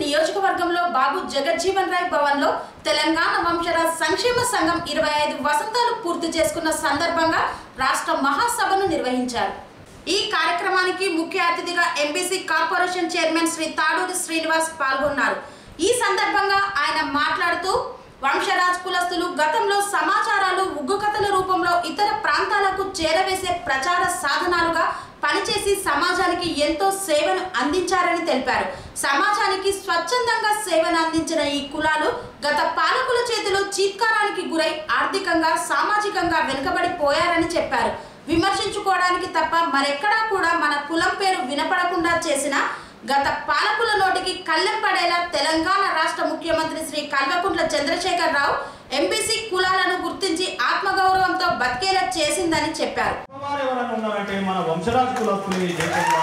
నియోజకవర్గంలో బాబు జగజ్జీవన్ రాయ్ భవన్ లో తెలంగాణ వంశరాజ్ సంక్షేమ సంఘం ఇరవై ఐదు వసంతాలు పూర్తి చేసుకున్న సందర్భంగా రాష్ట్ర మహాసభను నిర్వహించారు ఈ కార్యక్రమానికి ముఖ్య అతిథిగా MBC corporation chairman Shri Taduri Srinivas పాల్గొన్నారు ఈ సందర్భంగా ఆయన మాట్లాడుతూ వంశరాజ్ కులస్తులు గతంలో సమాచారాలు ఉగ్గు కథల రూపంలో ఇతర ప్రాంతాలకు చేరవేసే ప్రచార సాధనాలుగా పనిచేసి సమాజానికి ఎంతో సేవను అందించారని తెలిపారు సమాజానికి స్వచ్ఛందంగా సేవను అందించిన ఈ కులాలు గత పాలకుల చేతిలో చీత్కారానికి గురై ఆర్థికంగా సామాజికంగా వెనుకబడిపోయారని చెప్పారు విమర్శించుకోవడానికి తప్ప మరెక్కడా కూడా మన కులం పేరు వినపడకుండా చేసిన గత పాలకుల నోటికి కళ్ళెం పడేలా తెలంగాణ రాష్ట్ర ముఖ్యమంత్రి శ్రీ కల్వకుంట్ల చంద్రశేఖర్ రావు ఎంబీసీ కులాలను గుర్తించి ఆత్మగౌరవంతో బతికేలా చేసిందని చెప్పారు వారు ఎవరైనా ఉన్నారంటే మన వంశరాజు కులస్తులు ఈ దేశంలో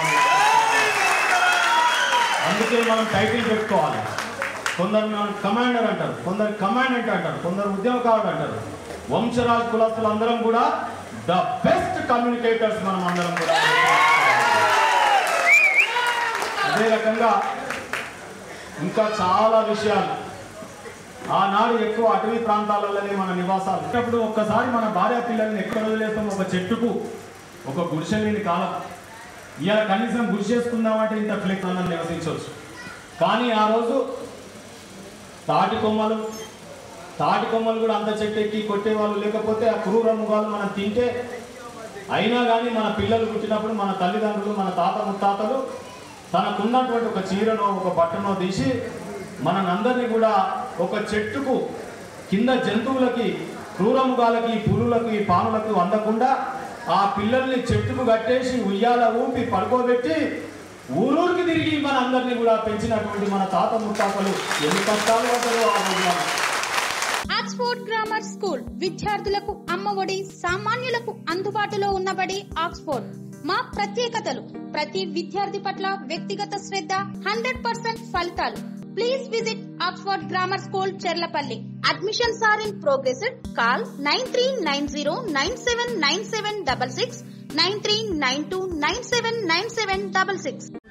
అందుకే మనం టైటిల్ పెట్టుకోవాలి కొందరు మనం కమాండర్ అంటారు కొందరు కమాండెంట్ అంటారు కొందరు ఉద్యమకారుడు అంటారు వంశరాజ్ కులస్తులు అందరం కూడా ద బెస్ట్ కమ్యూనికేటర్స్ మనం అందరం కూడా అదే రకంగా ఇంకా చాలా విషయాలు ఆనాడు ఎక్కువ అటవీ ప్రాంతాలలోనే మన నివాసాలు ఉన్నప్పుడు ఒక్కసారి మన భార్య పిల్లల్ని ఎక్కడ వదిలేస్తాం ఒక చెట్టుకు ఒక గుడిసె లేని కాలం ఇవాళ కనీసం గుడిసేసుకుందామంటే ఇంత ఫ్లెక్స్ అన్నం నివసించవచ్చు కానీ ఆ రోజు తాటి కొమ్మలు తాటి కొమ్మలు కూడా అంత చెట్టు ఎక్కి కొట్టేవాళ్ళు లేకపోతే ఆ క్రూర మృగాలు మనం తింటే అయినా కానీ మన పిల్లలు పుట్టినప్పుడు మన తల్లిదండ్రులు మన తాత ముత్తాతలు తనకున్నటువంటి ఒక చీరనో ఒక బట్టనో తీసి మనందరినీ కూడా ఒక చెట్టుకు కింద జంతువులకి క్రూరముగాలకి పులులకి పాములకు అందకుండా ఆ పిల్లల్ని చెట్టుకు కట్టేసి ఉయ్యాల ఊపి పడుకోబెట్టి ఊరూరికి తిరిగి మన అందరినీ కూడా పెంచినటువంటి మన తాత ముత్తాతలు ఎన్ని కష్టాలు పడ్డారో ఆ రోజున ఆక్స్ఫోర్డ్ గ్రామర్ స్కూల్ విద్యార్థులకు అమ్మఒడి సామాన్యులకు అందుబాటులో ఉన్నబడి ఆక్స్ఫోర్డ్ మా ప్రత్యేకతలు ప్రతి విద్యార్థి పట్ల వ్యక్తిగత శ్రద్ధ హండ్రెడ్ పర్సెంట్ ఫలితాలు please visit Oxford grammar school Cherlapalli admissions are in progress call nine three nine zero nine seven nine seven double six nine three nine two nine seven nine seven double six